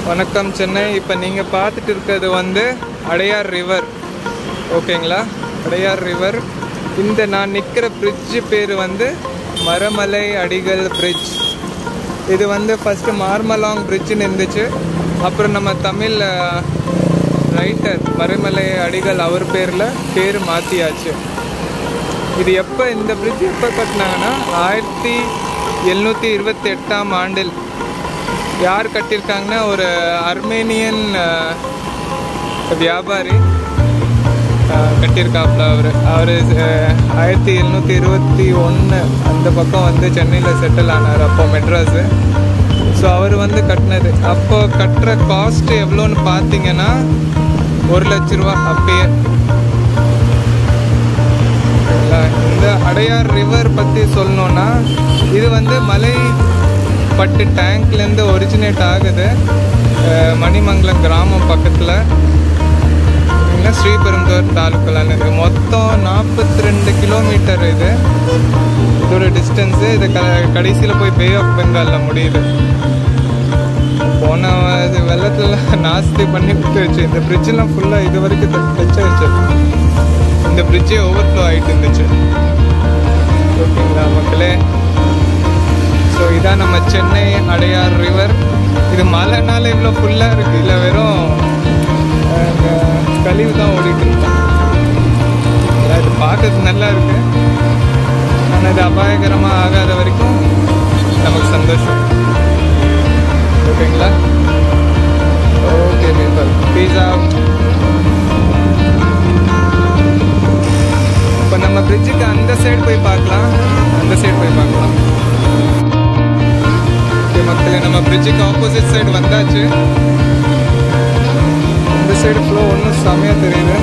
வணக்கம் சென்னை இப்போ நீங்கள் பார்த்துட்டு இருக்கிறது வந்து அடையார் ரிவர் ஓகேங்களா அடையார் ரிவர் இந்த நான் நிற்கிற பிரிட்ஜு பேர் வந்து மரமலை அடிகள் பிரிட்ஜ் இது வந்து ஃபஸ்ட்டு மார்மலாங் பிரிட்ஜுன்னு இருந்துச்சு அப்புறம் நம்ம தமிழ் ரைட்டர் மரமலை அடிகள் அவர் பேரில் பேர் மாற்றியாச்சு இது எப்போ இந்த பிரிட்ஜ் எப்போ கட்டினாங்கன்னா ஆயிரத்தி எழுநூற்றி இருபத்தி எட்டாம் ஆண்டில் யார் கட்டியிருக்காங்கன்னா ஒரு அர்மேனியன் அஹ், வியாபாரி அஹ், கட்டியிருக்காப்புல அவர் அவர் ஆயிரத்தி எழுநூற்றி இருபத்தி ஒன்று அந்த பக்கம் வந்து சென்னையில் செட்டில் ஆனார் அப்போ மெட்ராஸு ஸோ அவர் வந்து கட்டினது அப்போ கட்டுற காஸ்ட் எவ்வளோன்னு பார்த்தீங்கன்னா ஒரு லட்ச ரூபா அப்பயே சரிங்களா? இந்த அடையார் ரிவர் பற்றி சொல்லணும்னா இது வந்து மலைப்பட்டு டேங்க்லேருந்து ஒரிஜினேட் ஆகுது அஹ், மணிமங்கலம் கிராமம் பக்கத்தில் இல்லை ஸ்ரீபெரும்புதூர் தாலுக்கலான்னு இருக்கு மொத்தம் நாற்பத்தி ரெண்டு கிலோமீட்டர் இது இதோட டிஸ்டன்ஸு இது க கடைசியில் போய் பே ஆஃப் பெங்காலில் முடியுது போன இது வெள்ளத்தில் நாஸ்தி பண்ணி விட்டு வச்சு இந்த பிரிட்ஜெலாம் ஃபுல்லாக இது வரைக்கும் டச் ஆயிடுச்சு இந்த பிரிட்ஜே ஓவர்ஃப்ளோ ஆகிட்டு இருந்துச்சு ஓகேங்களா மக்களே ஸோ இதான் நம்ம சென்னை அடையார் ரிவர் இது மழைனால இவ்வளோ ஃபுல்லாக இருக்குது இல்லை வெறும் அஹ், இந்த கழிவு தான் ஓடிட்டு இருக்கோம் இது பார்க்கறதுக்கு நல்லா இருக்கு ஆனால் இது அபாயகரமாக ஆகாத வரைக்கும் நமக்கு சந்தோஷம் ஓகேங்களா ஓகே பீப்பிள் பீஸா இப்போ நம்ம பிரிட்ஜுக்கு அந்த சைடு போய் பார்க்கலாம் அந்த சைடு போய் பார்க்கலாம் ஓகே மக்களே நம்ம பிரிட்ஜுக்கு ஆப்போசிட் சைடு வந்தாச்சு இந்த சைடு ஃப்ளோ ஒன்றும் செமையாக தெரியுது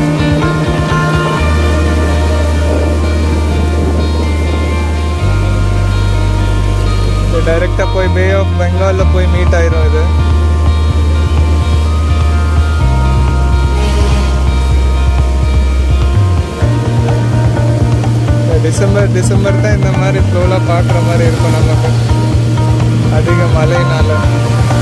டைரெக்டாக போய் பே ஆஃப் பெங்காலில் போய் மீட் ஆயிரும் இது இந்த டிசம்பர் டிசம்பர் தான் இந்த மாதிரி ஃப்ளோலாம் பார்க்குற மாதிரி இருக்கும் நமக்கு அதிக மழைனால